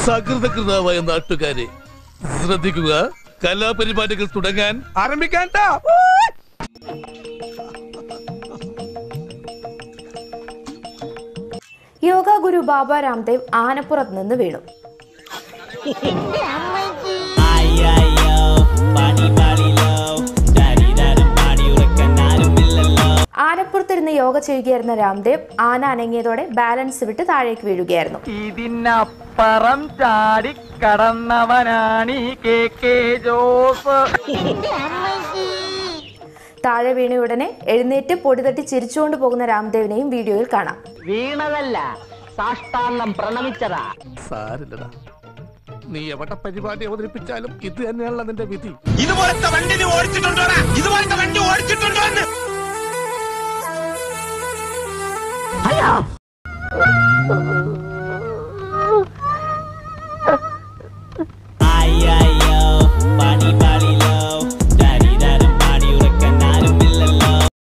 സകൃതകൃതാവായ നാട്ടുകാരെ ശ്രദ്ധിക്കുക കലാപരിപാടികൾ തുടങ്ങാൻ ആരംഭിക്കാൻ യോഗ ഗുരു ബാബ രാംദേവ് ആനപ്പുറത്ത് നിന്ന് വീണു അയ്യോ പണി പാളിലോ ശരീരം പാടി ഉറക്കാനാരുമില്ലല്ലോ ആനപ്പുറത്തിരുന്ന് യോഗ ചെയ്യുകയായിരുന്ന രാംദേവ് ആന അനങ്ങിയതോടെ ബാലൻസ് വിട്ട് താഴേക്ക് വീഴുകയായിരുന്നു ഇതിനപ്പുറം ചാടി കടന്നവനാണ് ഈ കെ കെ ജോസ് താഴെ വീണയുടനെ എഴുന്നേറ്റ് പൊടിതട്ടി ചിരിച്ചുകൊണ്ട് പോകുന്ന രാംദേവിനെയും വീഡിയോയിൽ കാണാം വീണതല്ല സാഷ്ടാംഗം പ്രണമിച്ചതാ സാരില്ലടാ നീ എവിടെ പരിപാടി അവതരിപ്പിച്ചാലും ഇത് തന്നെയാണല്ലോ നിന്റെ വിധി ഇതുപോലത്തെ വണ്ടി നീ ഓടിച്ചിട്ടുണ്ടോടാ ഇതുപോലത്തെ വണ്ടി ഓടിച്ചിട്ടുണ്ടോ എന്ന്